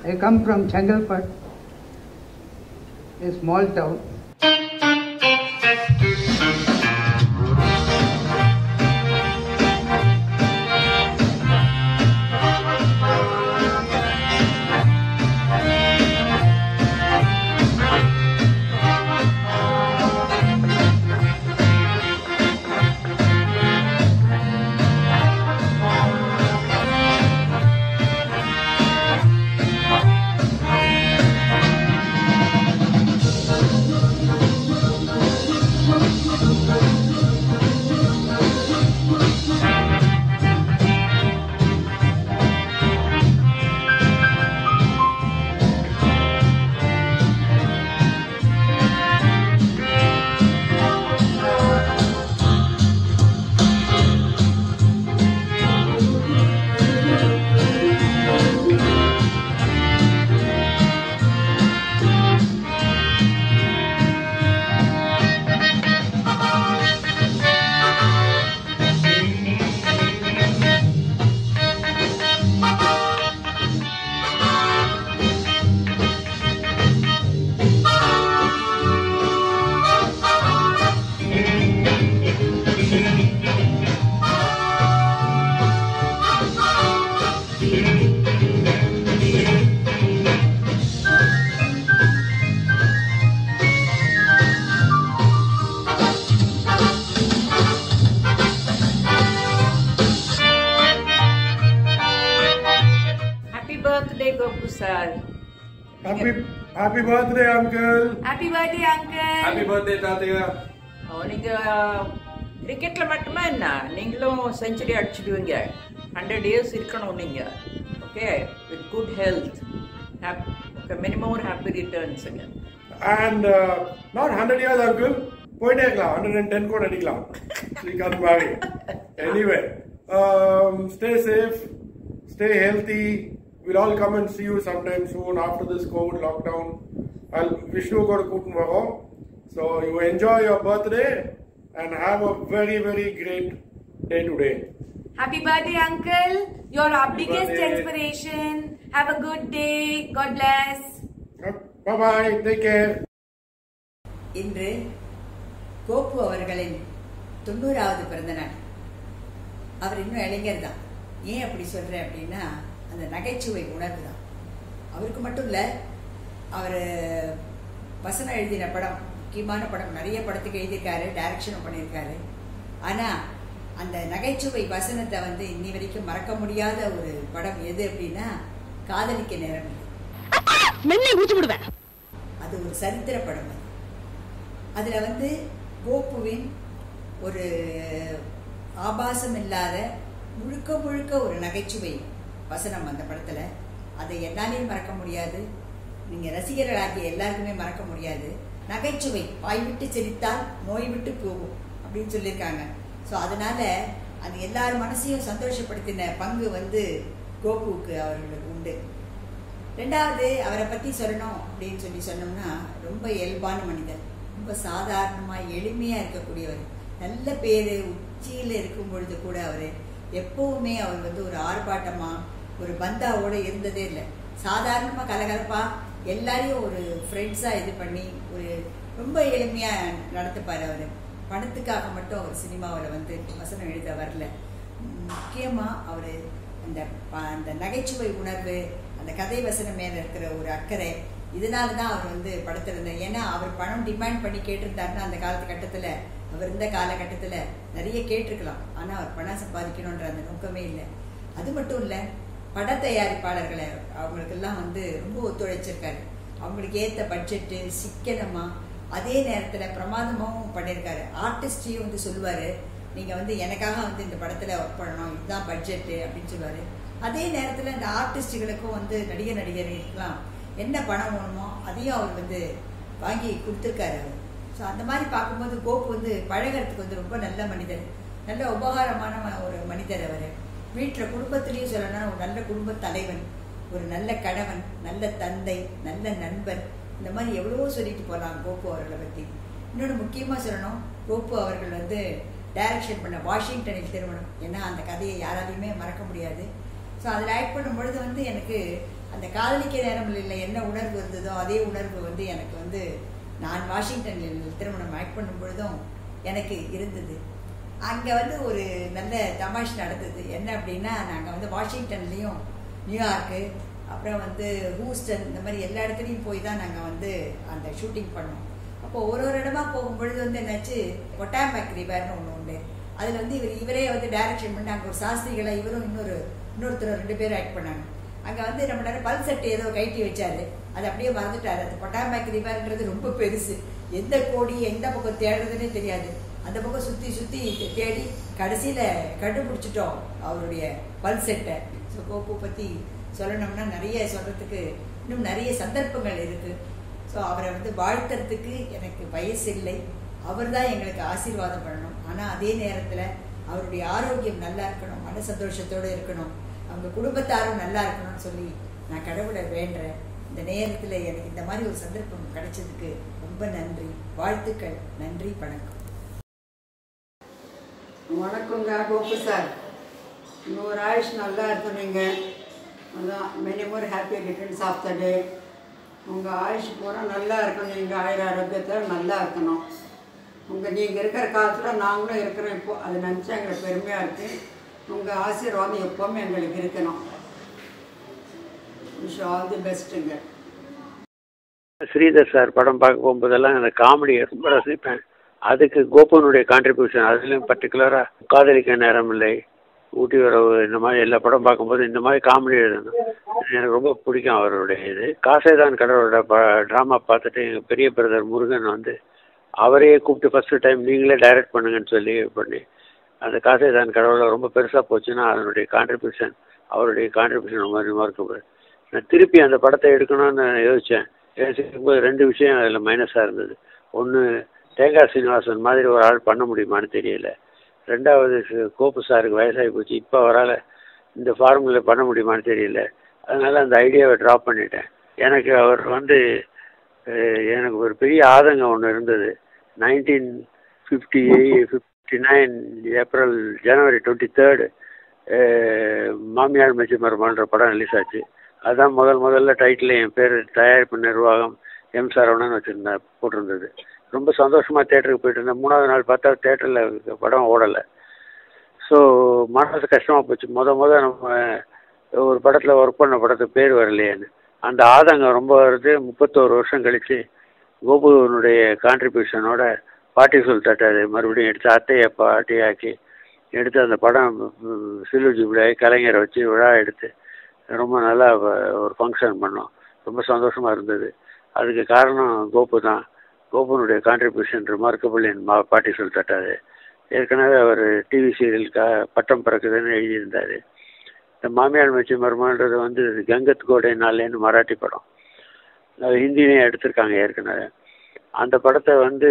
I come from Changalpet, a small town. Happy birthday, Gopu sir. Happy Happy birthday, uncle. Happy birthday, uncle. Happy birthday, தாத்தையா. ஓ, நீங்க கிரிக்கெட்ல மட்டுமா என்ன நீங்களும் century அடிச்சிடுவீங்க hundred years இருக்கணும் நீங்க okay with good health many more happy ரிட்டர்ன்ஸுங்க And uh, not 100 years, uncle. போயிட்டே இருக்கலாம் 110 கூட அடிக்கலாம் ஸ்ரீகாந்த் மாதிரி anyway stay safe stay healthy will all come and see you sometime soon after this covid lockdown i'll Vishnu கூட கூட்டின்னு வரோம் so you enjoy your birthday and have a very very great day today Happy birthday, Uncle. You're our biggest birthday. inspiration. Have a good day. God bless. bye bye take care இன்று கோப்பு அவர்களின் தொண்ணூறாவது பிறந்த நாள் அவர் இன்னும் இளைஞர் தான் ஏன் அப்படி சொல்றேன் அப்படின்னா அந்த நகைச்சுவை உணர்வு தான் அவருக்கு மட்டும் இல்லை அவர் வசனம் எழுதின படம் முக்கியமான படம் நிறைய படத்துக்கு எழுதியிருக்காரு டைரக்ஷனும் பண்ணியிருக்காரு ஆனால் அந்த நகைச்சுவை வசனத்தை வந்து இன்னி வரைக்கும் மறக்க முடியாத ஒரு படம் எது அப்படின்னா காதலிக்க நேரம் இல்லை. அது ஒரு சரித்திர படம் அது அதுல வந்து கோப்புவின் ஒரு ஆபாசம் இல்லாத முழுக்க முழுக்க ஒரு நகைச்சுவை வசனம் அந்த படத்துல அதை என்னாலையும் மறக்க முடியாது நீங்க ரசிகர்களாகிய எல்லாருக்குமே மறக்க முடியாது நகைச்சுவை வாய் விட்டு சிரித்தால் நோய் விட்டு போகும் அப்படின்னு சொல்லியிருக்காங்க ஸோ அதனால அது எல்லார் மனசையும் சந்தோஷப்படுத்தின பங்கு வந்து கோபுவுக்கு அவர்களுக்கு உண்டு ரெண்டாவது அவரை பத்தி சொல்லணும் அப்படின்னு சொல்லி சொன்னோம்னா ரொம்ப இயல்பான மனிதர் ரொம்ப சாதாரணமா எளிமையா இருக்கக்கூடியவர் நல்ல பேரு உச்சியில இருக்கும் பொழுது கூட அவரு எப்பவுமே அவர் வந்து ஒரு ஆர்ப்பாட்டமா ஒரு பந்தாவோட இருந்ததே இல்லை சாதாரணமா கலகலப்பா எல்லாரையும் ஒரு ஃப்ரெண்ட்ஸா இது பண்ணி ஒரு ரொம்ப எளிமையா நடத்துப்பாரு அவரு பணத்துக்காக மட்டும் அவர் சினிமாவில் வந்து வசனம் எழுத வரல முக்கியமா அவரு அந்த ப- அந்த நகைச்சுவை உணர்வு அந்த கதை வசனம் மேல இருக்கிற ஒரு அக்கறை இதனால தான் அவர் வந்து படத்துல இருந்த ஏன்னா அவர் பணம் டிமாண்ட் பண்ணி கேட்டிருந்தாருன்னா அந்த காலத்து கட்டத்துல அவர் இருந்த காலகட்டத்துல நிறைய கேட்டிருக்கலாம் ஆனா அவர் பணம் சம்பாதிக்கணுன்ற அந்த நோக்கமே இல்லை அது மட்டும் இல்ல பட தயாரிப்பாளர்களை அவங்களுக்கெல்லாம் வந்து ரொம்ப ஒத்துழைச்சிருக்காரு அவங்களுக்கு ஏத்த பட்ஜெட்டு சிக்கனமா அதே நேரத்துல பிரமாதமாவும் பண்ணியிருக்காரு ஆர்டிஸ்டையும் வந்து சொல்லுவாரு நீங்க வந்து எனக்காக வந்து இந்த படத்துல ஒர்க் பண்ணணும் இதுதான் பட்ஜெட்டு அப்படின்னு சொல்லுவாரு அதே நேரத்துல இந்த ஆர்டிஸ்டுகளுக்கும் வந்து நடிகர் நடிகர்களுக்கெல்லாம் என்ன பணம் வேணுமோ அதையும் அவர் வந்து வாங்கி கொடுத்துருக்காரு அவர் ஸோ அந்த மாதிரி பார்க்கும்போது கோப்பு வந்து பழகிறதுக்கு வந்து ரொம்ப நல்ல மனிதர் நல்ல உபகாரமான ம- ஒரு மனிதர் அவர் வீட்டில் குடும்பத்திலையும் சொல்லணும்னா ஒரு நல்ல குடும்ப தலைவன் ஒரு நல்ல கணவன் நல்ல தந்தை நல்ல நண்பர் இந்த மாதிரி எவ்வளவோ சொல்லிட்டு போகலாம் கோப்பு அவர்களை பற்றி இன்னொன்று முக்கியமாக சொல்லணும் கோப்பு அவர்கள் வந்து டைரக்ஷன் பண்ண வாஷிங்டனில் திருமணம் ஏன்னா அந்த கதையை யாராலையுமே மறக்க முடியாது ஸோ அதில் ஆக்ட் பண்ணும் பொழுது வந்து எனக்கு அந்த காதலிக்க நேரங்களில் என்ன உணர்வு இருந்ததோ அதே உணர்வு வந்து எனக்கு வந்து நான் வாஷிங்டனில் திருமணம் ஆக்ட் பண்ணும் பொழுதும் எனக்கு இருந்தது அங்கே வந்து ஒரு நல்ல தமாஷ் நடந்தது என்ன அப்படின்னா நாங்கள் வந்து வாஷிங்டன்லேயும் நியூயார்க்கு அப்புறம் வந்து ஹூஸ்டன் இந்த மாதிரி எல்லா இடத்துலையும் போய் தான் நாங்கள் வந்து அந்த ஷூட்டிங் பண்ணோம் அப்போ ஒரு ஒரு இடமா போகும்பொழுது வந்து என்னாச்சு கொட்டாம்பேக் ரிவர்னு ஒன்று உண்டு அதில் வந்து இவர் இவரே வந்து டைரக்ஷன் பண்ணி அங்கே ஒரு சாஸ்திரிகளை இவரும் இன்னொரு இன்னொருத்தர் ரெண்டு பேரும் ஆக்ட் பண்ணாங்க அங்கே வந்து நம்ம நேரம் பல் செட்டு ஏதோ கைட்டி வச்சாரு அது அப்படியே மறந்துட்டாரு அது கொட்டாம்பேக் ரிவர்ன்றது ரொம்ப பெருசு எந்த கோடி எந்த பக்கம் தேடுறதுன்னே தெரியாது அந்த பக்கம் சுற்றி சுற்றி தேடி கடைசியில் கண்டுபிடிச்சிட்டோம் அவருடைய பல் செட்டை ஸோ கோப்பு பற்றி சொல்லணும்னா நிறைய சொல்கிறதுக்கு இன்னும் நிறைய சந்தர்ப்பங்கள் இருக்குது ஸோ அவரை வந்து வாழ்த்துறதுக்கு எனக்கு வயசு இல்லை அவர் தான் எங்களுக்கு ஆசீர்வாதம் பண்ணணும் ஆனால் அதே நேரத்தில் அவருடைய ஆரோக்கியம் நல்லா இருக்கணும் மன சந்தோஷத்தோடு இருக்கணும் அவங்க குடும்பத்தாரும் நல்லா இருக்கணும்னு சொல்லி நான் கடவுளை வேண்டுறேன் இந்த நேரத்தில் எனக்கு இந்த மாதிரி ஒரு சந்தர்ப்பம் கிடைச்சதுக்கு ரொம்ப நன்றி வாழ்த்துக்கள் நன்றி வணக்கம் வணக்கங்க கோபு சார் இன்னொரு ஆயுஷ் நல்லா இருக்கணுங்க அதான் many more happy returns of the day உங்கள் ஆயுஷ் பூரா நல்லா இருக்கணும் நீங்கள் ஆயுர ஆரோக்கியத்தில் நல்லா இருக்கணும் உங்கள் நீங்கள் இருக்கிற காலத்தில் நாங்களும் இருக்கிறோம் இப்போ அது நினச்சா எங்களுக்கு பெருமையாக இருக்குது உங்கள் ஆசீர்வாதம் எப்போவுமே எங்களுக்கு இருக்கணும் விஷ் ஆல் தி பெஸ்ட்டுங்க ஸ்ரீதர் சார் படம் பார்க்க போகும்போதெல்லாம் அந்த காமெடியை ரொம்ப ரசிப்பேன் அதுக்கு கோபனுடைய கான்ட்ரிபியூஷன் அதுலேயும் பர்டிகுலராக காதலிக்க நேரம் இல்லை ஊட்டி உறவு இந்த மாதிரி எல்லா படம் பார்க்கும்போது இந்த மாதிரி காமெடி எழுதணும் எனக்கு ரொம்ப பிடிக்கும் அவருடைய இது காசேதான் கடவுளோட ப ட்ராமா பார்த்துட்டு எங்கள் பெரிய பிரதர் முருகன் வந்து அவரையே கூப்பிட்டு ஃபஸ்ட்டு டைம் நீங்களே டைரக்ட் பண்ணுங்கன்னு சொல்லி பண்ணி அந்த காசேதான் கடவுளை ரொம்ப பெருசாக போச்சுன்னா அதனுடைய கான்ட்ரிபியூஷன் அவருடைய கான்ட்ரிபியூஷன் ரொம்ப ரிமார்க்கபிள் நான் திருப்பி அந்த படத்தை எடுக்கணும்னு யோசித்தேன் யோசிக்கும்போது ரெண்டு விஷயம் அதில் மைனஸாக இருந்தது ஒன்று தேங்காய் சீனிவாசன் மாதிரி ஒரு ஆள் பண்ண முடியுமான்னு தெரியல ரெண்டாவது சு- கோப்பு சாருக்கு வயசாகி போச்சு இப்போ அவரால் இந்த ஃபார்முலா பண்ண முடியுமான்னு தெரியல அதனால் அந்த ஐடியாவை ட்ராப் பண்ணிட்டேன் எனக்கு அவர் வந்து அஹ், எனக்கு ஒரு பெரிய ஆதங்கம் ஒன்று இருந்தது nineteen fifty fifty nine April January twenty third மாமியார் மெச்சி மருமன்ற படம் ரிலீஸ் ஆச்சு அதான் முதல் முதல்ல டைட்டில் என் பேர் தயாரிப்பு நிர்வாகம் எம் சரவணன் வச்சுருந்தேன் போட்டிருந்தது ரொம்ப சந்தோஷமாக தேட்டருக்கு போயிட்டு இருந்தேன் மூணாவது நாள் பார்த்தா தேட்டரில் படம் ஓடலை ஸோ மனசு கஷ்டமாக போச்சு முத முத நம்ம ஒரு படத்தில் ஒர்க் பண்ண படத்துக்கு பேர் வரலையேன்னு அந்த ஆதங்கம் ரொம்ப வருது முப்பத்தோரு வருஷம் கழித்து கோபுனுடைய கான்ட்ரிபியூஷனோட பாட்டி சொல் தட்டாது மறுபடியும் எடுத்து அத்தையை பாட்டியாக்கி எடுத்து அந்த படம் சில்வர் ஜூபிலி கலைஞரை வச்சு விழா எடுத்து ரொம்ப நல்லா வ- ஒரு ஃபங்க்ஷன் பண்ணோம் ரொம்ப சந்தோஷமாக இருந்தது அதுக்கு காரணம் கோபு தான் கோபுனுடைய கான்ட்ரிபியூஷன் ரிமார்க்கபிள் என் மா பாட்டி சொல் தட்டாது ஏற்கனவே அவர் டிவி சீரியலுக்கா பட்டம் பிறக்குதுன்னு எழுதியிருந்தார் இந்த மாமியார் மச்சி மருமன்றது வந்து கங்கத் கோடை நாளேன்னு மராட்டி படம் அது ஹிந்திலையும் எடுத்திருக்காங்க ஏற்கனவே அந்த படத்தை வந்து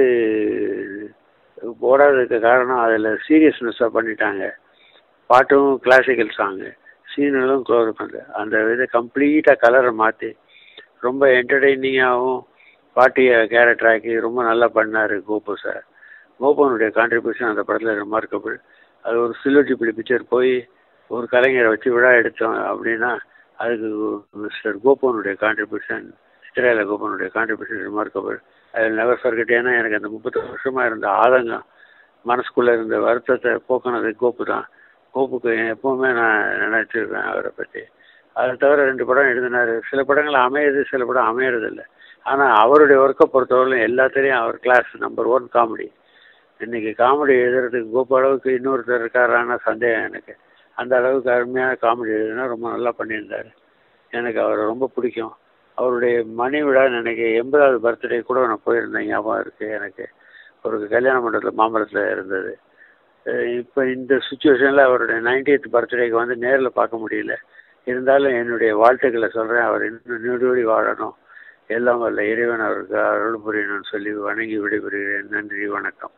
ஓடாததுக்கு காரணம் அதில் சீரியஸ்னஸாக பண்ணிட்டாங்க பாட்டும் கிளாசிக்கல் சாங்கு சீனலும் க்ளோஸ் பண்ணு அந்த இதை கம்ப்ளீட்டாக கலரை மாற்றி ரொம்ப என்டர்டெய்னிங்காகவும் பாட்டியை கேரக்டர் ஆக்கி ரொம்ப நல்லா பண்ணார் கோபு சார் கோபனுடைய கான்ட்ரிபியூஷன் அந்த படத்தில் ரிமார்க்கபிள் அது ஒரு சில்வர் ஜூப்ளி பிக்சர் போய் ஒரு கலைஞரை வச்சு விழா எடுத்தோம் அப்படின்னா அதுக்கு மிஸ்டர் கோபனுடைய கான்ட்ரிபியூஷன் சித்திரையில கோபனுடைய கான்ட்ரிபியூஷன் ரிமார்க்கபிள் அதில் நெவர் ஃபர்கெட் ஏன்னா எனக்கு அந்த முப்பத்தி வருஷமாக இருந்த ஆதங்கம் மனசுக்குள்ளே இருந்த வருத்தத்தை போக்குனது கோப்பு தான் கோப்புக்கு எப்பவுமே நான் நினச்சிருக்கேன் அவரை பற்றி அதை தவிர ரெண்டு படம் எழுதினார் சில படங்கள் அமையுது சில படம் அமையறதில்ல ஆனால் அவருடைய ஒர்க்கை பொறுத்தவரையிலும் எல்லாத்துலேயும் அவர் கிளாஸ் நம்பர் ஒன் காமெடி இன்னைக்கு காமெடி எழுதுறதுக்கு கோப்பு அளவுக்கு இன்னொருத்தர் இருக்காரான சந்தேகம் எனக்கு அந்த அளவுக்கு அருமையான காமெடி எழுதுனா ரொம்ப நல்லா பண்ணியிருந்தார் எனக்கு அவரை ரொம்ப பிடிக்கும் அவருடைய மணி விழா நினைக்க எண்பதாவது பர்த்டே கூட நான் போயிருந்தேன் ஞாபகம் இருக்குது எனக்கு ஒரு கல்யாண மண்டபத்தில் மாமரத்தில் இருந்தது இப்போ இந்த சுச்சுவேஷனில் அவருடைய நைன்டியத் பர்த்டேக்கு வந்து நேரில் பார்க்க முடியல இருந்தாலும் என்னுடைய வாழ்த்துக்களை சொல்கிறேன் அவர் இன்னும் நீடோடி வாழணும் எல்லாம் வல்ல இறைவன் அவருக்கு அருள் புரியணும்னு சொல்லி வணங்கி விடைபெறுகிறேன் நன்றி வணக்கம்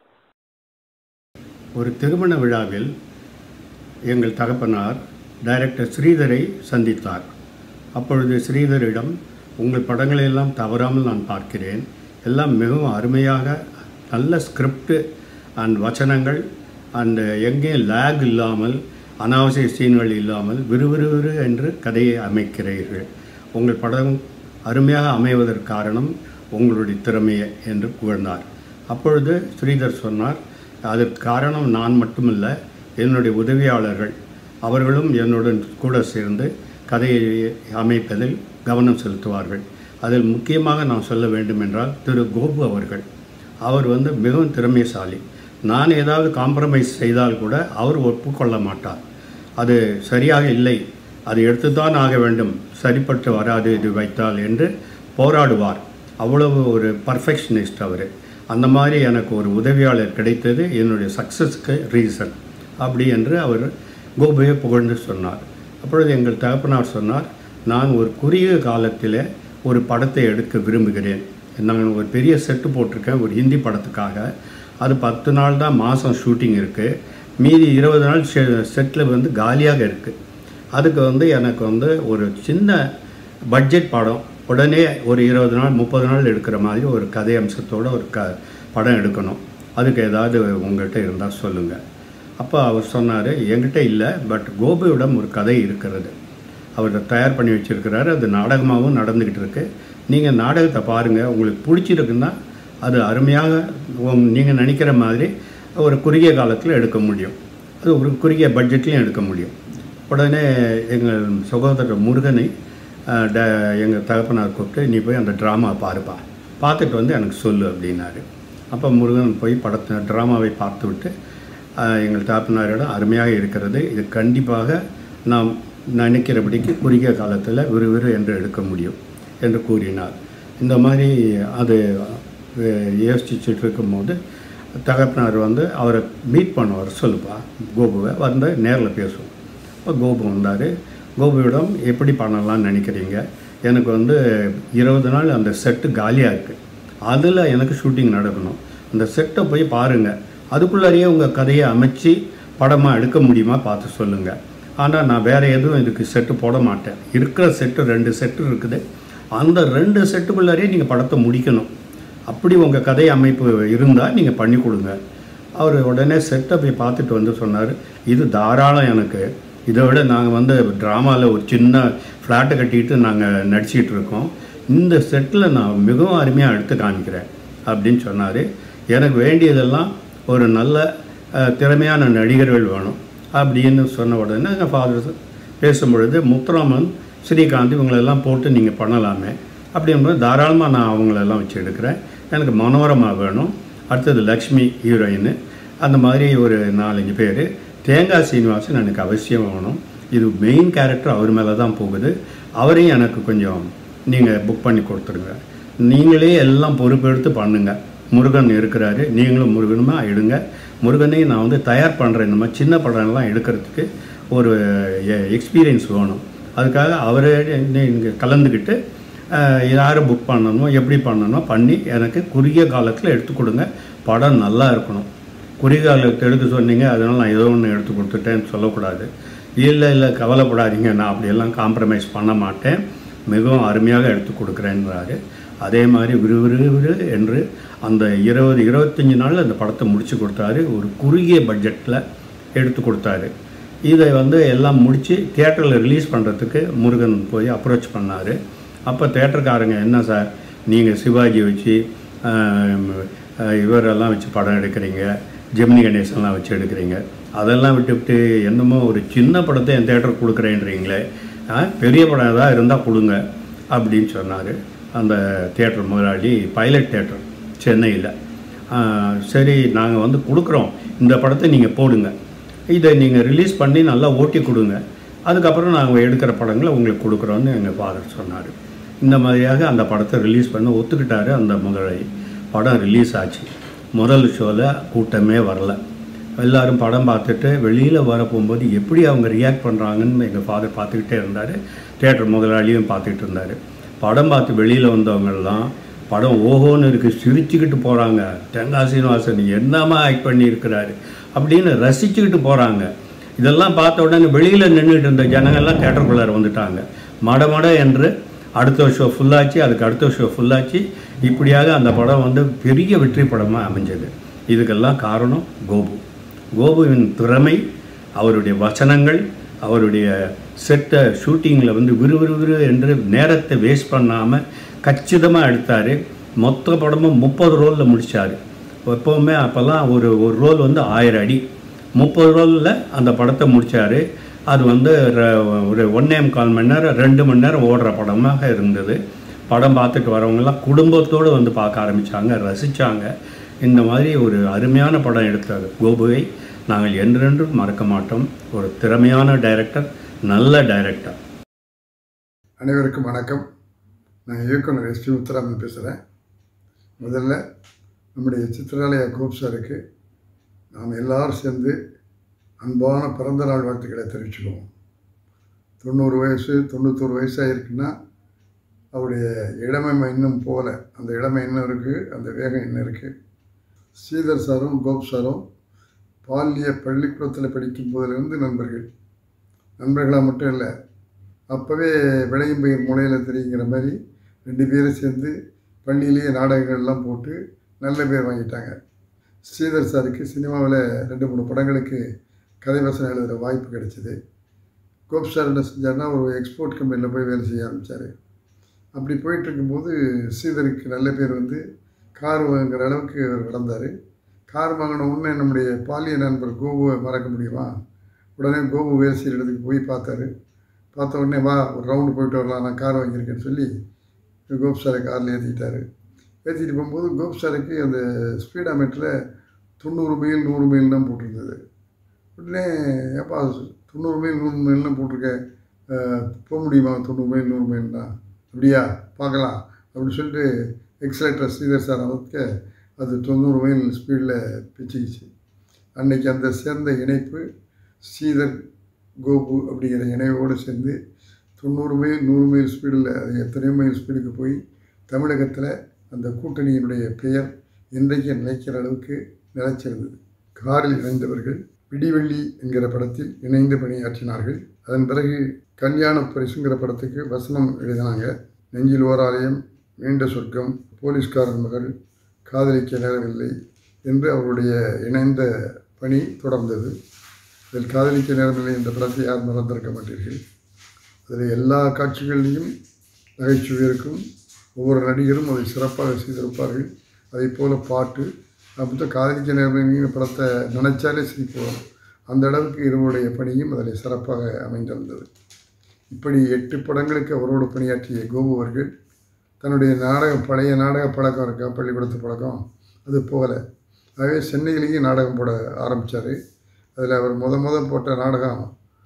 ஒரு திருமண விழாவில் எங்கள் தகப்பனார் டைரக்டர் ஸ்ரீதரை சந்தித்தார் அப்பொழுது ஸ்ரீதரிடம் உங்கள் படங்களை எல்லாம் தவறாமல் நான் பார்க்கிறேன் எல்லாம் மிகவும் அருமையாக நல்ல ஸ்கிரிப்ட் அண்ட் வசனங்கள் அண்ட் எங்கேயும் லேக் இல்லாமல் அனாவசிய சீன்கள் இல்லாமல் விறுவிறுவிறு என்று கதையை அமைக்கிறீர்கள் உங்கள் படம் அருமையாக அமைவதற்கு காரணம் உங்களுடைய திறமையை என்று புகழ்ந்தார் அப்பொழுது ஸ்ரீதர் சொன்னார் அதற்கு காரணம் நான் மட்டுமல்ல என்னுடைய உதவியாளர்கள் அவர்களும் என்னுடன் கூட சேர்ந்து கதையை அமைப்பதில் கவனம் செலுத்துவார்கள் அதில் முக்கியமாக நான் சொல்ல வேண்டும் என்றால் திரு கோபு அவர்கள் அவர் வந்து மிகவும் திறமைசாலி நான் ஏதாவது காம்ப்ரமைஸ் செய்தால் கூட அவர் ஒப்புக்கொள்ள மாட்டார் அது சரியாக இல்லை அது எடுத்துத்தான் ஆக வேண்டும் சரிப்பட்டு வராது இது வைத்தால் என்று போராடுவார் அவ்வளவு ஒரு பர்ஃபெக்ஷனிஸ்ட் அவர் அந்த மாதிரி எனக்கு ஒரு உதவியாளர் கிடைத்தது என்னுடைய சக்ஸஸ்க்கு ரீசன் அப்படி என்று அவர் கோபுவை புகழ்ந்து சொன்னார் அப்பொழுது எங்கள் தகப்பனார் சொன்னார் நான் ஒரு குறுகிய காலத்தில் ஒரு படத்தை எடுக்க விரும்புகிறேன் நான் ஒரு பெரிய செட்டு போட்டிருக்கேன் ஒரு ஹிந்தி படத்துக்காக அது பத்து நாள் தான் மாதம் ஷூட்டிங் இருக்குது மீதி இருபது நாள் செட்டில் வந்து காலியாக இருக்குது அதுக்கு வந்து எனக்கு வந்து ஒரு சின்ன பட்ஜெட் படம் உடனே ஒரு இருபது நாள் முப்பது நாள் எடுக்கிற மாதிரி ஒரு கதை அம்சத்தோட ஒரு க படம் எடுக்கணும் அதுக்கு ஏதாவது உங்கள்கிட்ட இருந்தால் சொல்லுங்கள் அப்போ அவர் சொன்னார் என்கிட்ட இல்லை பட் கோபியிடம் ஒரு கதை இருக்கிறது அவர் தயார் பண்ணி வச்சிருக்கிறாரு அது நாடகமாகவும் நடந்துக்கிட்டு இருக்கு நீங்கள் நாடகத்தை பாருங்கள் உங்களுக்கு பிடிச்சிருக்குன்னா அது அருமையாக நீங்கள் நினைக்கிற மாதிரி ஒரு குறுகிய காலத்தில் எடுக்க முடியும் அது ஒரு குறுகிய பட்ஜெட்லையும் எடுக்க முடியும் உடனே எங்கள் சகோதரர் முருகனை அஹ், ட எங்கள் தகப்பனார் கூப்பிட்டு நீ போய் அந்த ட்ராமா பாருப்பா பார்த்துட்டு வந்து எனக்கு சொல்லு அப்படின்னாரு அப்போ முருகன் போய் படத்தை ட்ராமாவை பார்த்து விட்டு அஹ், எங்கள் தகப்பனாரிடம் அருமையாக இருக்கிறது இது கண்டிப்பாக நாம் நினைக்கிறபடிக்கு குறுகிய காலத்தில் விறுவிறு என்று எடுக்க முடியும் என்று கூறினார் இந்த மாதிரி அது அஹ், யோசிச்சுட்டு இருக்கும்போது தகப்பனார் வந்து அவரை மீட் பண்ணுவார் சொல்லுப்பா கோபுவை வந்து நேரில் பேசுவோம் இப்போ கோபு வந்தார் கோபுவிடம் எப்படி பண்ணலாம்னு நினைக்கிறீங்க எனக்கு வந்து இருபது நாள் அந்த செட்டு காலியாக இருக்குது அதில் எனக்கு ஷூட்டிங் நடக்கணும் அந்த செட்டை போய் பாருங்கள் அதுக்குள்ளாரையே உங்கள் கதையை அமைச்சு படமாக எடுக்க முடியுமா பார்த்து சொல்லுங்கள் ஆனால் நான் வேறு எதுவும் இதுக்கு செட்டு போட மாட்டேன் இருக்கிற செட்டு ரெண்டு செட்டு இருக்குது அந்த ரெண்டு செட்டுக்குள்ளாரையே நீங்கள் படத்தை முடிக்கணும் அப்படி உங்கள் கதை அமைப்பு இருந்தால் நீங்கள் பண்ணி கொடுங்க அவர் உடனே செட்டை போய் பார்த்துட்டு வந்து சொன்னார் இது தாராளம் எனக்கு இதை விட நாங்கள் வந்து ட்ராமாவில் ஒரு சின்ன ஃப்ளாட்டை கட்டிட்டு நாங்கள் நடிச்சிட்டு இருக்கோம் இந்த செட்டில் நான் மிகவும் அருமையாக எடுத்து காமிக்கிறேன் அப்படின்னு சொன்னார் எனக்கு வேண்டியதெல்லாம் ஒரு நல்ல அஹ், திறமையான நடிகர்கள் வேணும் அப்படின்னு சொன்ன உடனே எங்கள் ஃபாதர் பேசும்பொழுது முத்துராமன் ஸ்ரீகாந்த் இவங்களெல்லாம் போட்டு நீங்கள் பண்ணலாமே அப்படிங்கும்போது தாராளமாக நான் அவங்களெல்லாம் வச்சு எடுக்கிறேன் எனக்கு மனோரமா வேணும் அடுத்தது லக்ஷ்மி ஹீரோயின் அந்த மாதிரி ஒரு நாலஞ்சு பேர் தேங்காய் சீனிவாசன் எனக்கு அவசியம் வேணும் இது மெயின் கேரக்டர் அவர் மேலே தான் போகுது அவரையும் எனக்கு கொஞ்சம் நீங்கள் புக் பண்ணி கொடுத்துருங்க நீங்களே எல்லாம் பொறுப்பெடுத்து பண்ணுங்க முருகன் இருக்கிறாரு நீங்களும் முருகனுமா எடுங்க முருகனையும் நான் வந்து தயார் பண்ணுறேன் இந்த மாதிரி சின்ன படம்லாம் எடுக்கிறதுக்கு ஒரு எக்ஸ்பீரியன்ஸ் வேணும் அதுக்காக அவரே இங்கே கலந்துக்கிட்டு அஹ், யாரை புக் பண்ணணுமோ எப்படி பண்ணணுமோ பண்ணி எனக்கு குறுகிய காலத்தில் எடுத்து கொடுங்க படம் நல்லா இருக்கணும் குறுகிய காலத்தில் எடுக்க சொன்னீங்க அதனால் நான் ஏதோ ஒன்று எடுத்து கொடுத்துட்டேன்னு சொல்லக்கூடாது இல்லை இல்லை கவலைப்படாதீங்க நான் அப்படியெல்லாம் காம்ப்ரமைஸ் பண்ண மாட்டேன் மிகவும் அருமையாக எடுத்து கொடுக்குறேன்றாரு அதே மாதிரி விறுவிறு விறு என்று அந்த இருபது இருபத்தஞ்சி நாளில் அந்த படத்தை முடித்து கொடுத்தாரு ஒரு குறுகிய பட்ஜெட்டில் எடுத்து கொடுத்தாரு இதை வந்து எல்லாம் முடித்து தியேட்டரில் ரிலீஸ் பண்ணுறதுக்கு முருகன் போய் அப்ரோச் பண்ணார் அப்போ தேட்டருக்காரங்க என்ன சார் நீங்கள் சிவாஜி வச்சு ஆம், அஹ், இவரெல்லாம் வச்சு படம் எடுக்கிறீங்க ஜெமினி கணேசன்லாம் வச்சு எடுக்கிறீங்க அதெல்லாம் விட்டுவிட்டு என்னமோ ஒரு சின்ன படத்தை என் தேட்டருக்கு கொடுக்குறேன்றீங்களே ஆ, பெரிய படம் ஏதாவது இருந்தால் கொடுங்க அப்படின்னு சொன்னார் அந்த தியேட்டர் முதலாளி பைலட் தியேட்டர் சென்னையில் சரி நாங்கள் வந்து கொடுக்குறோம் இந்த படத்தை நீங்கள் போடுங்க இதை நீங்கள் ரிலீஸ் பண்ணி நல்லா ஓட்டி கொடுங்க அதுக்கப்புறம் நாங்கள் எடுக்கிற படங்களை உங்களுக்கு கொடுக்குறோன்னு எங்கள் ஃபாதர் சொன்னார் இந்த மாதிரியாக அந்த படத்தை ரிலீஸ் பண்ண ஒத்துக்கிட்டாரு அந்த முதலாளி படம் ரிலீஸ் ஆச்சு முதல் ஷோவில் கூட்டமே வரல எல்லாரும் படம் பார்த்துட்டு வெளியில் வர போகும்போது எப்படி அவங்க ரியாக்ட் பண்ணுறாங்கன்னு எங்கள் ஃபாதர் பார்த்துக்கிட்டே இருந்தார் தேட்டர் முதலாளியும் பார்த்துக்கிட்டு இருந்தார் படம் பார்த்து வெளியில் வந்தவங்கெல்லாம் படம் ஓஹோன்னு இருக்குது சிரிச்சுக்கிட்டு போகிறாங்க தேங்காய் சீனிவாசன் என்னமா ஆக்ட் பண்ணியிருக்கிறாரு அப்படின்னு ரசிச்சுக்கிட்டு போகிறாங்க இதெல்லாம் பார்த்த உடனே வெளியில் நின்றுட்டு இருந்த ஜனங்கள்லாம் தேட்டருக்குள்ளார வந்துட்டாங்க மடமட என்று அடுத்த ஷோ ஃபுல்லாச்சு அதுக்கு அடுத்த ஷோ ஃபுல்லாச்சு இப்படியாக அந்த படம் வந்து பெரிய வெற்றி படமாக அமைஞ்சது இதுக்கெல்லாம் காரணம் கோபு கோபுவின் திறமை அவருடைய வசனங்கள் அவருடைய செட்டை ஷூட்டிங்கில் வந்து விறுவிறுவிறு என்று நேரத்தை வேஸ்ட் பண்ணாமல் கச்சிதமாக எடுத்தார் மொத்த படமும் முப்பது ரோலில் முடித்தார் எப்போவுமே அப்போல்லாம் ஒரு ஒரு ரோல் வந்து ஆயிரம் அடி முப்பது ரோலில் அந்த படத்தை முடித்தார் அது வந்து ர- ஒரு ஒன்னே கால் மணி நேரம் ரெண்டு மணி நேரம் ஓடுற படமாக இருந்தது படம் பார்த்துட்டு வரவங்கெல்லாம் குடும்பத்தோடு வந்து பார்க்க ஆரம்பித்தாங்க ரசித்தாங்க இந்த மாதிரி ஒரு அருமையான படம் எடுத்த கோபுவை நாங்கள் என்றென்றும் மறக்க மாட்டோம் ஒரு திறமையான டைரக்டர் நல்ல டைரக்டர் அனைவருக்கும் வணக்கம் நான் இயக்குனர் எஸ் பி முத்துராமன் பேசுகிறேன் முதல்ல நம்முடைய சித்திராலயா கோப் சாருக்கு நாம் எல்லாரும் சேர்ந்து அன்பான பிறந்த நாள் வாழ்த்துக்களை தெரிவிச்சுக்குவோம் தொண்ணூறு வயசு தொண்ணூத்தொரு வயசாக இருக்குன்னா அவருடைய இளமை இன்னும் போகல அந்த இளமை இன்னும் இருக்குது அந்த வேகம் இன்னும் இருக்குது ஸ்ரீதர் சாரும் கோப் சாரும் பாலிய பள்ளிக்கூடத்தில் படிக்கும் போதிலிருந்து நண்பர்கள் நண்பர்களாக மட்டும் இல்லை அப்போவே விளையும் பயிர் முளையில் தெரியுங்கிற மாதிரி ரெண்டு பேரும் சேர்ந்து பள்ளியிலேயே நாடகங்கள்லாம் போட்டு நல்ல பேர் வாங்கிட்டாங்க ஸ்ரீதர் சாருக்கு சினிமாவில் ரெண்டு மூணு படங்களுக்கு கதை வசனம் எழுதுகிற வாய்ப்பு கிடைச்சிது கோப் சார் என்ன செஞ்சார்னா ஒரு எக்ஸ்போர்ட் கம்பெனியில் போய் வேலை செய்ய ஆரம்பித்தார் அப்படி போயிட்டு இருக்கும்போது ஸ்ரீதருக்கு நல்ல பேர் வந்து கார் வாங்குற அளவுக்கு அவர் வளர்ந்தார் கார் வாங்கின உடனே நம்முடைய பாலிய நண்பர் கோபுவை மறக்க முடியுமா உடனே கோபு வேலை செய்கிற இடத்துக்கு போய் பார்த்தாரு பார்த்த உடனே வா ஒரு ரவுண்டு போயிட்டு வரலாம் நான் கார் வாங்கியிருக்கேன்னு சொல்லி கோப் சாரை காரில் ஏற்றிக்கிட்டாரு ஏற்றிட்டு போகும்போது கோப் சாருக்கு அந்த ஸ்பீடாமீட்டரில் தொண்ணூறு மைல் நூறு மைல் தான் போட்டிருந்தது உடனே ஏப்பா தொண்ணூறு மைல் நூறு மைல்லாம் போட்டிருக்க அஹ், போக முடியுமா தொண்ணூறு மைல் நூறு மைல்னா அப்படியா பார்க்கலாம் அப்படின்னு சொல்லிட்டு எக்ஸலேட்டர் ஸ்ரீதர் சார் அமைக்க அது தொண்ணூறு மைல் ஸ்பீடில் பிச்சுக்கிச்சு அன்னைக்கு அந்த சேர்ந்த இணைப்பு ஸ்ரீதர் கோபு அப்படிங்கிற இணைவோடு சேர்ந்து தொண்ணூறு மைல் நூறு மைல் ஸ்பீடில் அது எத்தனையோ மைல் ஸ்பீடுக்கு போய் தமிழகத்தில் அந்த கூட்டணியினுடைய பெயர் இன்றைக்கு நிலைக்கிற அளவுக்கு நிலைச்சிருந்தது காரில் இணைந்தவர்கள் விடிவெள்ளி என்கிற படத்தில் இணைந்து பணியாற்றினார்கள் அதன் பிறகு கல்யாண பரிசுங்கிற படத்துக்கு வசனம் எழுதினாங்க நெஞ்சில் ஓராலயம் மீண்ட சொர்க்கம் போலீஸ்காரன் மகள் காதலிக்க நேரமில்லை என்று அவருடைய இணைந்த பணி தொடர்ந்தது இதில் காதலிக்க நேரமில்லை என்ற படத்தை யார் மறந்திருக்க மாட்டீர்கள் அதில் எல்லா காட்சிகளிலையும் நகைச்சுவை இருக்கும் ஒவ்வொரு நடிகரும் அதை சிறப்பாக செய்திருப்பார்கள் அதே போல் பாட்டு அப்போ காதலிக்க நேரமில்லைங்கிற படத்தை நினைச்சாலே சிரிப்பு வரும் அந்த அளவுக்கு இருவருடைய பணியும் அதில் சிறப்பாக அமைந்திருந்தது இப்படி எட்டு படங்களுக்கு அவரோடு பணியாற்றிய கோபு அவர்கள் தன்னுடைய நாடக பழைய நாடக பழக்கம் இருக்கா பள்ளிக்கூடத்து பழக்கம் அது போகல ஆகவே சென்னையிலேயும் நாடகம் போட ஆரம்பித்தார் அதில் அவர் முத முத போட்ட நாடகம்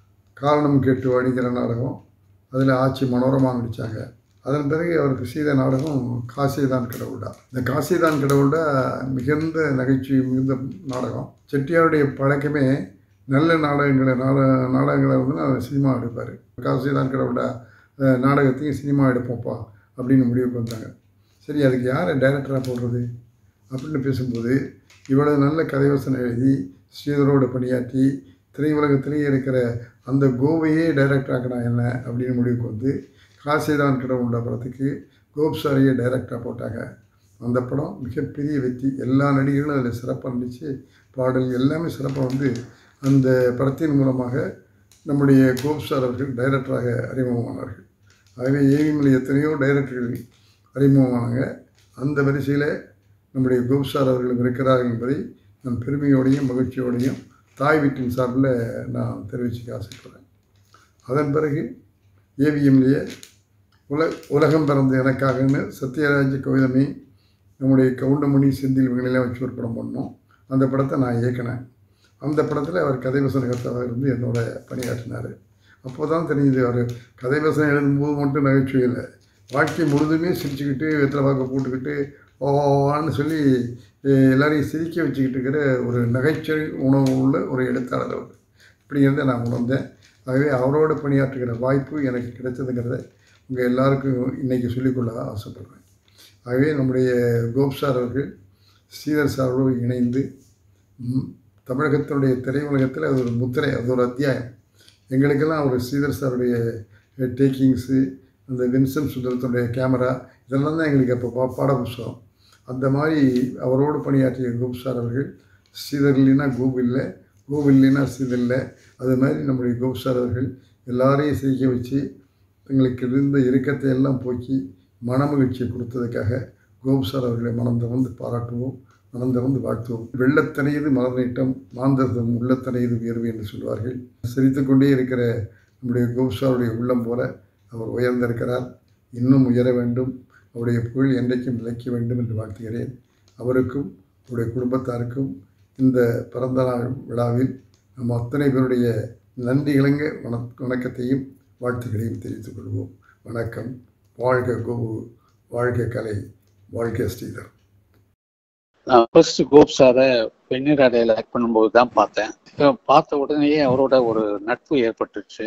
காரணம் கேட்டு வடிக்கிற நாடகம் அதில் ஆட்சி மனோரமா நடித்தாங்க அதன் பிறகு அவருக்கு செய்த நாடகம் காசிதான் கடவுள்டா இந்த காசிதான் கடவுள்டா மிகுந்த நகைச்சுவை மிகுந்த நாடகம் செட்டியாருடைய பழக்கமே நல்ல நாடகங்களை நாட நாடகங்களை வந்து அவர் சினிமா எடுப்பார் காசிதான் கடவுள்டா அஹ், நாடகத்தையும் சினிமா எடுப்போம்ப்பா அப்படின்னு முடிவுக்கு வந்தாங்க சரி அதுக்கு யாரை டைரக்டராக போடுறது அப்படின்னு பேசும்போது இவ்வளவு நல்ல கதைவசனம் எழுதி ஸ்ரீதரோடு பணியாற்றி திரையுலகத்திலேயே இருக்கிற அந்த கோவையே டைரக்டர் ஆக்கினா என்ன அப்படின்னு முடிவுக்கு வந்து காசிதான் கடவுண்ட படத்துக்கு கோப் சாரியை டைரக்டராக போட்டாங்க அந்த படம் மிகப்பெரிய வெற்றி எல்லா நடிகர்களும் அதில் சிறப்பாக நடித்து பாடல் எல்லாமே சிறப்பாக வந்து அந்த படத்தின் மூலமாக நம்முடைய கோப் சார் அவர்கள் டைரக்டராக அறிமுகமானார்கள் ஆகவே ஏவிஎம்மில் எத்தனையோ டைரக்டர்கள் அறிமுகமானாங்க அந்த வரிசையில் நம்முடைய கோப் சார் அவர்களும் இருக்கிறார்கள் என்பதை நான் பெருமையோடையும் மகிழ்ச்சியோடையும் தாய் வீட்டின் சார்பில் நான் தெரிவிச்சுக்க ஆசைப்படுறேன் அதன் பிறகு ஏவிஎம்லேயே உல உலகம் பிறந்த எனக்காகன்னு சத்யராஜ் கௌதமி நம்முடைய கவுண்டமணி செந்தில் இவங்களெல்லாம் வச்சு ஒரு படம் பண்ணோம் அந்த படத்தை நான் இயக்கினேன் அந்த படத்தில் அவர் கதை வசனகர்த்தாவாக இருந்து என்னோட பணியாற்றினார் அப்போ தான் தெரியுது அவர் கதை வசனம் எழுதும்போது மட்டும் நகைச்சுவை இல்லை வாழ்க்கை முழுதுமே சிரிச்சுக்கிட்டு வெத்தலை பாக்க போட்டுக்கிட்டு ஓன்னு சொல்லி அஹ், எல்லாரையும் சிரிக்க வச்சுக்கிட்டு இருக்கிற ஒரு நகைச்சுவை உணவு உள்ள ஒரு எழுத்தாளர் அவர் இப்படிங்கிறத நான் உணர்ந்தேன் ஆகவே அவரோட பணியாற்றுகிற வாய்ப்பு எனக்கு கிடைத்ததுங்கிறத உங்கள் எல்லாருக்கும் இன்றைக்கி சொல்லிக்கொள்ள ஆசைப்படுறேன் ஆகவே நம்முடைய கோப் சார் அவர்கள் ஸ்ரீதர் சாரோடு இணைந்து ம், தமிழகத்தினுடைய திரையுலகத்தில் அது ஒரு முத்திரை அது ஒரு அத்தியாயம் எங்களுக்கெல்லாம் ஒரு ஸ்ரீதர் சாருடைய டேக்கிங்ஸு அந்த வின்சென்ட் சுந்தரத்தினுடைய கேமரா இதெல்லாம் தான் எங்களுக்கு அப்போ பா பாட புஸ்தகம் அந்த மாதிரி அவரோடு பணியாற்றிய கோப் சார் அவர்கள் ஸ்ரீதர் இல்லைன்னா கோப் இல்லை கோவில் இல்லைன்னா இல்லை அது மாதிரி நம்முடைய கோப் சார் அவர்கள் எல்லாரையும் சிரிக்க வச்சு எங்களுக்கு இருந்த இறுக்கத்தை எல்லாம் போக்கி மனமகிழ்ச்சியை கொடுத்ததுக்காக கோப் சார் அவர்களை மனம் திறந்து பாராட்டுவோம் மனம் திறந்து வாழ்த்துவோம் வெள்ளத்தனையது மலர் நீட்டம் மாந்தர்தம் உள்ளத்தனையது உயர்வு என்று சொல்வார்கள் சிரித்து கொண்டே இருக்கிற நம்முடைய கோப் சாருடைய உள்ளம் போல அவர் உயர்ந்திருக்கிறார் இன்னும் உயர வேண்டும் அவருடைய புகழ் என்றைக்கும் நிலைக்க வேண்டும் என்று வாழ்த்துகிறேன் அவருக்கும் அவருடைய குடும்பத்தாருக்கும் இந்த பிறந்த நாள் விழாவில் நம்ம அத்தனை பேருடைய நன்றி இளங்க வண வணக்கத்தையும் வாழ்த்துக்களையும் தெரிவித்துக் கொள்வோம் வணக்கம் வாழ்க கோபு வாழ்க கலை வாழ்க ஸ்ரீதர் நான் ஃபர்ஸ்ட் கோப் சாரை வெந்நீர் அடையில ஆக்ட் பண்ணும்போது தான் பார்த்தேன் இப்ப பார்த்த உடனேயே அவரோட ஒரு நட்பு ஏற்பட்டுச்சு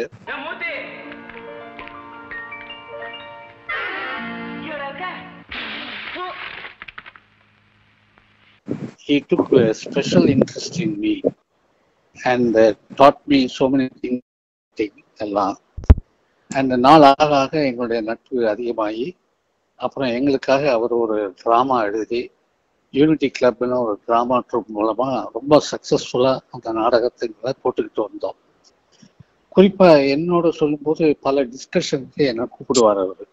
he took a special interest in me and uh, taught me so many things எல்லாம் அந்த நாள் ஆக ஆக எங்களுடைய நட்பு அதிகமாகி அப்புறம் எங்களுக்காக அவர் ஒரு ட்ராமா எழுதி யூனிட்டி கிளப்னு ஒரு ட்ராமா ட்ரூப் மூலமா ரொம்ப சக்சஸ்ஃபுல்லா அந்த நாடகத்தை போட்டுக்கிட்டு வந்தோம் குறிப்பா என்னோட சொல்லும்போது பல டிஸ்கஷனுக்கு என்ன கூப்பிடுவார் அவர்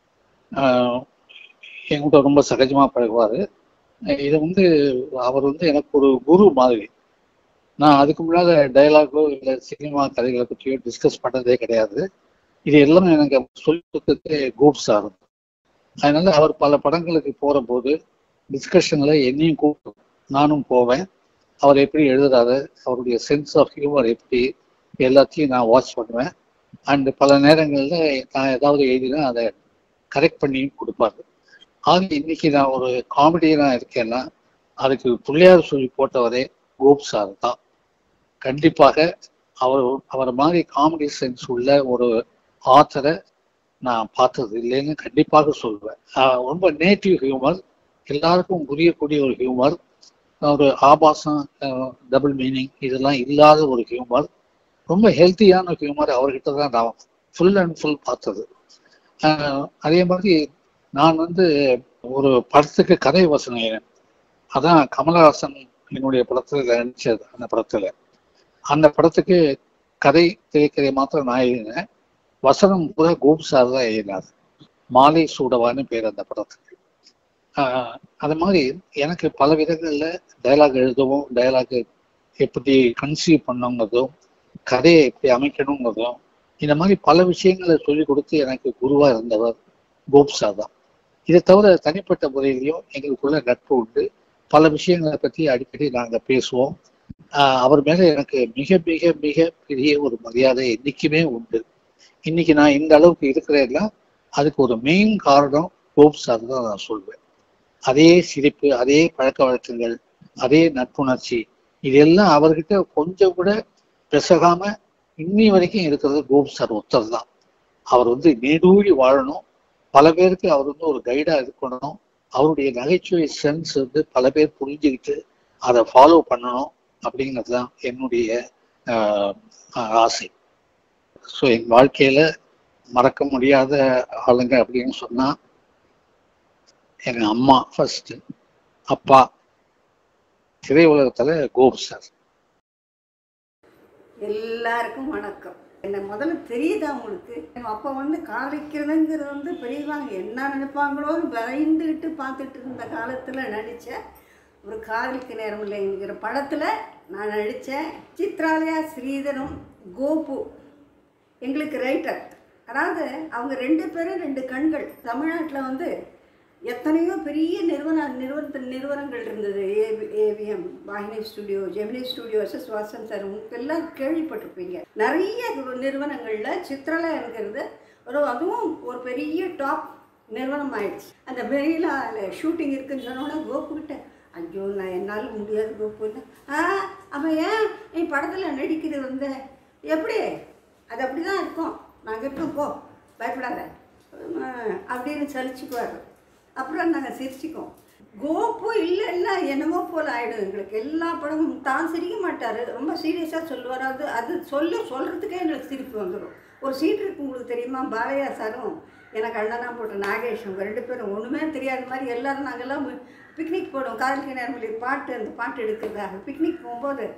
என்கிட்ட ரொம்ப சகஜமா பழகுவார் இதை வந்து அவர் வந்து எனக்கு ஒரு குரு மாதிரி நான் அதுக்கு முன்னால டைலாகோ இல்லை சினிமா கதைகளை பற்றியோ டிஸ்கஸ் பண்ணதே கிடையாது இது எல்லாம் எனக்கு சொல்லி கொடுத்தது கூப்ஸ் ஆகும் அதனால அவர் பல படங்களுக்கு போற போது டிஸ்கஷன்ல என்னையும் கூப்பிடும் நானும் போவேன் அவர் எப்படி எழுதுறாரு அவருடைய சென்ஸ் ஆஃப் ஹியூமர் எப்படி எல்லாத்தையும் நான் வாட்ச் பண்ணுவேன் அண்ட் பல நேரங்களில் நான் ஏதாவது எழுதினா அதை கரெக்ட் பண்ணியும் கொடுப்பாரு ஆக இன்னைக்கு நான் ஒரு காமெடியனா இருக்கேன்னா அதுக்கு பிள்ளையார் சொல்லி போட்டவரே கோப் சார் தான் கண்டிப்பாக அவர் அவர் மாதிரி காமெடி சென்ஸ் உள்ள ஒரு ஆத்தரை நான் பார்த்தது இல்லைன்னு கண்டிப்பாக சொல்லுவேன் ரொம்ப நேட்டிவ் ஹியூமர் எல்லாருக்கும் புரியக்கூடிய ஒரு ஹியூமர் ஒரு ஆபாசம் டபுள் மீனிங் இதெல்லாம் இல்லாத ஒரு ஹியூமர் ரொம்ப ஹெல்த்தியான ஹியூமர் அவர்கிட்ட தான் நான் ஃபுல் அண்ட் ஃபுல் பார்த்தது அதே மாதிரி நான் வந்து ஒரு படத்துக்கு கதை வசனம் அதான் கமலஹாசன் என்னுடைய படத்துல நடிச்சது அந்த படத்துல அந்த படத்துக்கு கதை திரைக்கதை மாத்திரம் நான் எழுதினேன் வசனம் கூட கோப் சார் தான் எழுதினார் மாலை சூடவான்னு பேர் அந்த படத்துக்கு அது மாதிரி எனக்கு பல விதங்களில் டைலாக் எழுதவும் டைலாக் எப்படி கன்சீவ் பண்ணுங்கிறதும் கதையை எப்படி அமைக்கணுங்கிறதும் இந்த மாதிரி பல விஷயங்களை சொல்லி கொடுத்து எனக்கு குருவா இருந்தவர் கோப் சார் தான் இதை தவிர தனிப்பட்ட முறையிலையும் எங்களுக்குள்ள நட்பு உண்டு பல விஷயங்களை பற்றி அடிக்கடி நாங்கள் பேசுவோம் அவர் மேல எனக்கு மிக மிக மிக பெரிய ஒரு மரியாதை என்னைக்குமே உண்டு இன்னைக்கு நான் இந்த அளவுக்கு இருக்கிறேன்னா அதுக்கு ஒரு மெயின் காரணம் கோப் சார் தான் நான் சொல்வேன் அதே சிரிப்பு அதே பழக்க வழக்கங்கள் அதே நட்புணர்ச்சி இதெல்லாம் அவர்கிட்ட கொஞ்சம் கூட பெசகாம இன்னி வரைக்கும் இருக்கிறது கோப் சார் ஒருத்தர் தான் அவர் வந்து நீடூழி வாழணும் பல பேருக்கு அவர் வந்து ஒரு கைடா இருக்கணும் அவருடைய நகைச்சுவை சென்ஸ் வந்து பல பேர் புரிஞ்சுக்கிட்டு அதை ஃபாலோ பண்ணணும் அப்படிங்கிறது தான் என்னுடைய ஆசை ஸோ என் வாழ்க்கையில மறக்க முடியாத ஆளுங்க அப்படின்னு சொன்னா எங்க அம்மா ஃபர்ஸ்ட் அப்பா திரையுலகத்துல கோப் சார் எல்லாருக்கும் வணக்கம் என்ன முதல்ல தெரியுதா உங்களுக்கு அப்போ வந்து காதலிக்கிறதுங்கிறது வந்து பெரியவாங்க என்ன நினைப்பாங்களோன்னு பயந்துக்கிட்டு பார்த்துட்டு இருந்த காலத்தில் நடித்த ஒரு காதலிக்க நேரம் இல்லைங்கிற படத்தில் நான் நடித்தேன் சித்ராலயா ஸ்ரீதரும் கோபு எங்களுக்கு ரைட்டர் அதாவது அவங்க ரெண்டு பேரும் ரெண்டு கண்கள் தமிழ்நாட்டில் வந்து எத்தனையோ பெரிய நிறுவன நிறுவன நிறுவனங்கள் இருந்தது AV AVM Vahini studio Gemini studio S Vasan sir உங்களுக்கு எல்லாம் கேள்விப்பட்டிருப்பீங்க நிறைய நிறுவனங்களில் சித்ராலயங்கிறது ஒரு அதுவும் ஒரு பெரிய டாப் நிறுவனம் ஆயிடுச்சு அந்த மெரிலாவில் ஷூட்டிங் இருக்குன்னு சொன்னோன்னே கோபுக்கிட்ட ஐயோ நான் என்னால் முடியாது கோப்புன்னு ஆ அவன் ஏன் நீ படத்தில் நடிக்கிறது வந்து எப்படி அது அப்படி தான் இருக்கும் நாங்கள் இருக்கோம் போ பயப்படாத அப்படின்னு சலிச்சுக்குவார் அப்புறம் நாங்கள் சிரிச்சுக்குவோம் கோப்பு இல்லைன்னா என்னமோ போல் ஆகிடும் எங்களுக்கு எல்லா படமும் தான் சிரிக்க மாட்டார் ரொம்ப சீரியஸாக சொல்லுவார் அது அது சொல்லி சொல்கிறதுக்கே எங்களுக்கு சிரிப்பு வந்துடும் ஒரு சீட் இருக்கு உங்களுக்கு தெரியுமா பாலையா சாரும் எனக்கு அண்ணனா போட்ட நாகேஷ் அவங்க ரெண்டு பேரும் ஒன்றுமே தெரியாத மாதிரி எல்லோரும் நாங்கள்லாம் பிக்னிக் போடுவோம் காதலிக்க நேரம் பாட்டு அந்த பாட்டு எடுக்கிறதாக பிக்னிக் போகும்போது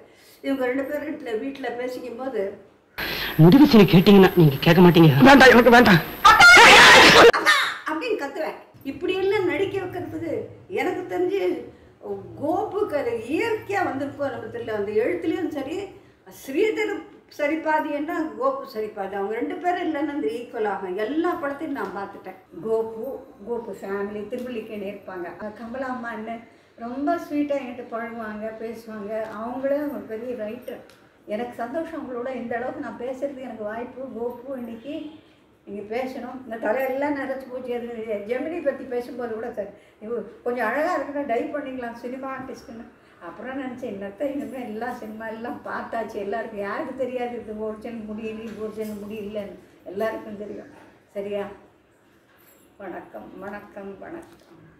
இவங்க ரெண்டு பேரும் வீட்டில் வீட்டில் பேசிக்கும் போது முடிவு கேட்டீங்கன்னா நீங்க கேட்க மாட்டீங்க வேண்டாம் எனக்கு வேண்டாம் அப்படின்னு கத்துவேன் இப்படி எல்லாம் நடிக்க வைக்கிறதுக்கு எனக்கு தெரிஞ்சு கோபுக்கு அது இயற்கையாக வந்திருக்கோ நமக்கு தெரியல அந்த எழுத்துலேயும் சரி ஸ்ரீதர் சரி பாதின்னா கோபு சரி பாதி அவங்க ரெண்டு பேரும் இல்லைன்னா அந்த ஈக்குவல் ஆகும் எல்லா படத்தையும் நான் பார்த்துட்டேன் கோபு கோபு ஃபேமிலி திருவள்ளிக்கேணி இருப்பாங்க கமலா அம்மான்னு ரொம்ப ஸ்வீட்டாக என்கிட்ட பழகுவாங்க பேசுவாங்க அவங்களே ஒரு பெரிய ரைட்டர் எனக்கு சந்தோஷம் அவங்களோட இந்த அளவுக்கு நான் பேசுறதுக்கு எனக்கு வாய்ப்பு கோபு இன்னைக்கு நீங்கள் பேசணும் இந்த தலையெல்லாம் நிறச்சி போச்சு அது ஜெமினி பற்றி பேசும்போது கூட சார் இவ கொஞ்சம் அழகாக இருக்கணும் டை பண்ணிக்கலாம் சினிமா ஆர்டிஸ்ட்டுன்னு அப்புறம் நினச்சேன் என்னத்த இனிமேல் எல்லாம் சினிமா எல்லாம் பார்த்தாச்சு எல்லாருக்கும் யாருக்கு தெரியாது இது ஒரிஜினல் முடியல இது ஒரிஜினல் முடியலன்னு எல்லாருக்கும் தெரியும் சரியா வணக்கம் வணக்கம் வணக்கம்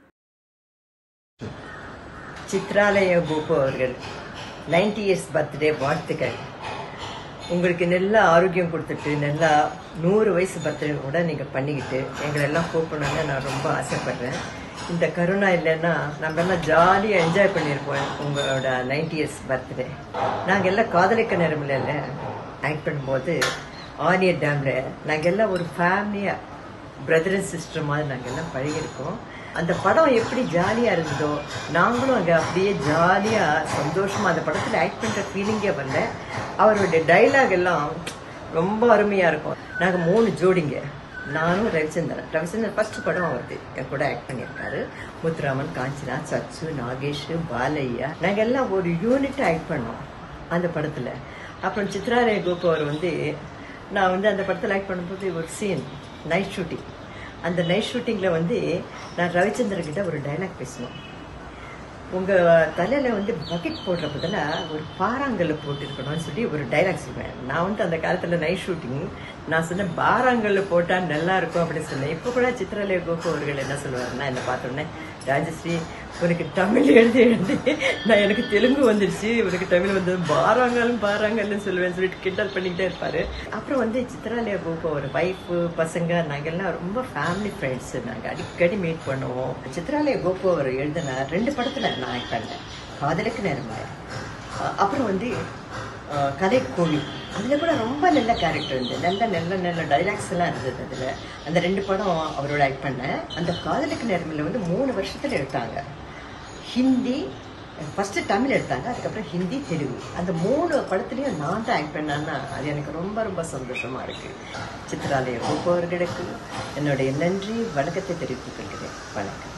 சித்ராலய கோபு அவர்கள் நைன்டி இயர்ஸ் பர்த்டே வாழ்த்துக்கள் உங்களுக்கு நல்ல ஆரோக்கியம் கொடுத்துட்டு நல்லா நூறு வயசு பர்த்டே கூட நீங்கள் பண்ணிக்கிட்டு எங்களெல்லாம் கூப்பிடணுன்னு நான் ரொம்ப ஆசைப்படுறேன் இந்த கருணா இல்லைன்னா நம்ம எல்லாம் ஜாலியாக என்ஜாய் பண்ணியிருப்போம் உங்களோட நைன்டி இயர்ஸ் பர்த்டே நாங்கள் எல்லாம் காதலிக்க நேரமில்ல ஆக்ட் பண்ணும்போது ஆனியர் டேமில் நாங்கள் எல்லாம் ஒரு ஃபேமிலியாக பிரதர் அண்ட் சிஸ்டர் மாதிரி நாங்கள் எல்லாம் பழகியிருக்கோம் அந்த படம் எப்படி ஜாலியாக இருந்ததோ நாங்களும் அங்கே அப்படியே ஜாலியாக சந்தோஷமாக அந்த படத்தில் ஆக்ட் பண்ணுற ஃபீலிங்கே வரல அவருடைய டைலாக் எல்லாம் ரொம்ப அருமையாக இருக்கும் நாங்கள் மூணு ஜோடிங்க நானும் ரவிச்சந்திரன் ரவிச்சந்திரன் ஃபர்ஸ்ட் படம் அவருக்கு என் கூட ஆக்ட் பண்ணியிருக்காரு முத்துராமன் காஞ்சனா சச்சு நாகேஷ் பாலையா நாங்கள் எல்லாம் ஒரு யூனிட் ஆக்ட் பண்ணோம் அந்த படத்தில் அப்புறம் சித்ராலய கோபு அவர் வந்து நான் வந்து அந்த படத்தில் ஆக்ட் பண்ணும்போது ஒரு சீன் நைட் ஷூட்டிங் அந்த நைட் ஷூட்டிங்கில் வந்து நான் ரவிச்சந்திரன் கிட்ட ஒரு டைலாக் பேசணும் உங்கள் தலையில் வந்து பக்கெட் போடுற பதிலாக ஒரு பாறாங்கல்ல போட்டுருக்கணும்னு சொல்லி ஒரு டைலாக் சொல்லுவேன் நான் வந்து அந்த காலத்தில் நைட் ஷூட்டிங் நான் சொன்னேன் பாறாங்கல்ல போட்டால் நல்லா இருக்கும் அப்படின்னு சொன்னேன் இப்போ கூட சித்ராலய கோபு அவர்கள் என்ன சொல்லுவாருன்னா என்னை பார்த்தோன்னே ராஜஸ்ரீ உனக்கு தமிழ் எழுதி எழுதி நான் எனக்கு தெலுங்கு வந்துடுச்சு உனக்கு தமிழ் வந்தது பாராங்கல்லும் பாராங்கல்னு சொல்லுவேன் சொல்லிட்டு கிண்டல் பண்ணிக்கிட்டே இருப்பாரு அப்புறம் வந்து சித்ராலயா கோபு ஒரு ஒய்ஃபு பசங்க நாங்கெல்லாம் ரொம்ப ஃபேமிலி ஃப்ரெண்ட்ஸ் நாங்கள் அடிக்கடி மீட் பண்ணுவோம் சித்ராலயா கோபு அவர் எழுதின ரெண்டு படத்தில் நான் ஆக்ட் பண்ணேன் காதலுக்கு நேரமாய் அப்புறம் வந்து அஹ், கலை கோழி அதில் கூட ரொம்ப நல்ல கேரக்டர் இருந்தது நல்ல நல்ல நல்ல டைலாக்ஸ் எல்லாம் இருந்தது அதில் அந்த ரெண்டு படம் அவரோட ஆக்ட் பண்ணேன் அந்த காதலுக்கு நேரமில் வந்து மூணு வருஷத்தில் எடுத்தாங்க ஹிந்தி ஃபஸ்ட்டு தமிழ் எடுத்தாங்க அதுக்கப்புறம் ஹிந்தி தெலுங்கு அந்த மூணு படத்துலையும் நான் தான் ஆக்ட் பண்ணேன்னா அது எனக்கு ரொம்ப ரொம்ப சந்தோஷமாக இருக்குது சித்ராலய கோபு அவர்களுக்கு என்னுடைய நன்றி வணக்கத்தை தெரிவித்துக் கொள்கிறேன் வணக்கம்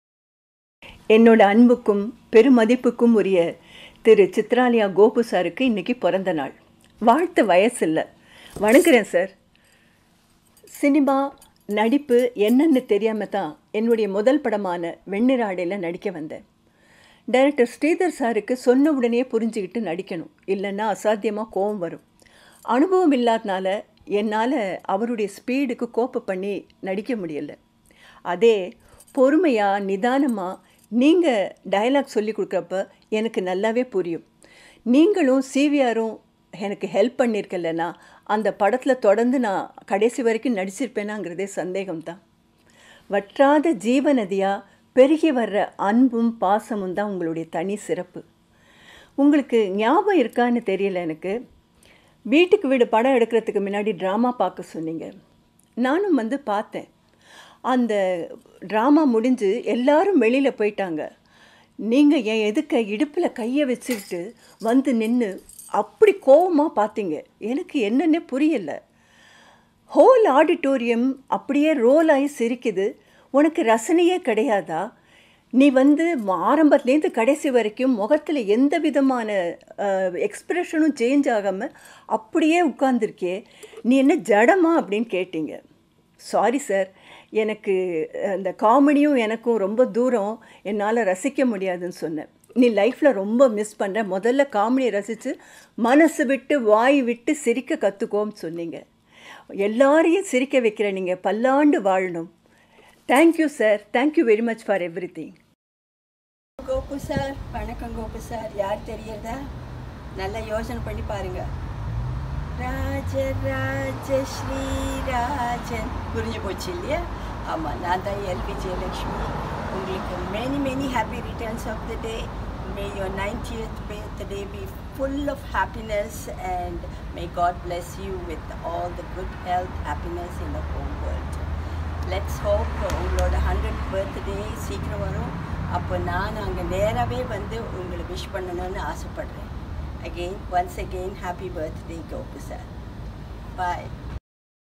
என்னோட அன்புக்கும் பெருமதிப்புக்கும் உரிய திரு சித்ராலியா கோபு சாருக்கு இன்னைக்கு பிறந்த நாள் வாழ்த்து வயசில்லை வணங்குறேன் சார் சினிமா நடிப்பு என்னன்னு தெரியாம தான் என்னுடைய முதல் படமான வெண்ணிராடையில் நடிக்க வந்தேன் டைரக்டர் ஸ்ரீதர் சாருக்கு சொன்ன உடனே புரிஞ்சுக்கிட்டு நடிக்கணும் இல்லைன்னா அசாத்தியமாக கோபம் வரும் அனுபவம் இல்லாதனால என்னால் அவருடைய ஸ்பீடுக்கு கோப்பு பண்ணி நடிக்க முடியல அதே பொறுமையாக நிதானமாக நீங்கள் டயலாக் சொல்லி கொடுக்குறப்ப எனக்கு நல்லாவே புரியும் நீங்களும் சிவிஆரும் எனக்கு ஹெல்ப் பண்ணியிருக்கலன்னா அந்த படத்தில் தொடர்ந்து நான் கடைசி வரைக்கும் நடிச்சிருப்பேனாங்கிறதே சந்தேகம்தான் வற்றாத ஜீவநதியாக பெருகி வர்ற அன்பும் பாசமும் தான் உங்களுடைய தனி சிறப்பு உங்களுக்கு ஞாபகம் இருக்கான்னு தெரியல எனக்கு வீட்டுக்கு வீடு படம் எடுக்கிறதுக்கு முன்னாடி ட்ராமா பார்க்க சொன்னீங்க நானும் வந்து பார்த்தேன் அந்த ட்ராமா முடிஞ்சு எல்லாரும் வெளியில் போயிட்டாங்க நீங்கள் என் எதுக்க இடுப்பில் கையை வச்சுக்கிட்டு வந்து நின்று அப்படி கோவமாக பார்த்தீங்க எனக்கு என்னன்னே புரியல ஹோல் ஆடிட்டோரியம் அப்படியே ரோல் ஆகி சிரிக்குது உனக்கு ரசனையே கிடையாதா நீ வந்து ஆரம்பத்துலேருந்து கடைசி வரைக்கும் முகத்தில் எந்த விதமான எக்ஸ்ப்ரெஷனும் சேஞ்ச் ஆகாமல் அப்படியே உட்கார்ந்துருக்கியே நீ என்ன ஜடமா அப்படின்னு கேட்டீங்க சாரி சார் எனக்கு அந்த காமெடியும் எனக்கும் ரொம்ப தூரம் என்னால் ரசிக்க முடியாதுன்னு சொன்னேன் நீ லைஃப்பில் ரொம்ப மிஸ் பண்ணுற முதல்ல காமெடியை ரசித்து மனசு விட்டு வாய் விட்டு சிரிக்க கற்றுக்கோன்னு சொன்னீங்க எல்லாரையும் சிரிக்க வைக்கிற நீங்கள் பல்லாண்டு வாழணும் thank you sir thank you very much for everything Gopu sir வணக்கம் கோபு சார் யார் தெரியறதா நல்லா யோசனை பண்ணி பாருங்க ராஜ ராஜ ஸ்ரீராஜன் புரிஞ்சு போச்சு இல்லையா ஆமாம் நான் தான் எல் விஜயலக்ஷ்மி உங்களுக்கு many many happy returns of the day May your 90th birthday be full of happiness and may God bless you with all the good health, happiness in the whole world. Let's hope உங்களோட hundred birthday சீக்கிரம் வரும் அப்போ நான் அங்கே நேராகவே வந்து உங்களை wish பண்ணணும்னு ஆசைப்படுறேன் again once again happy birthday Gopu sir பாய்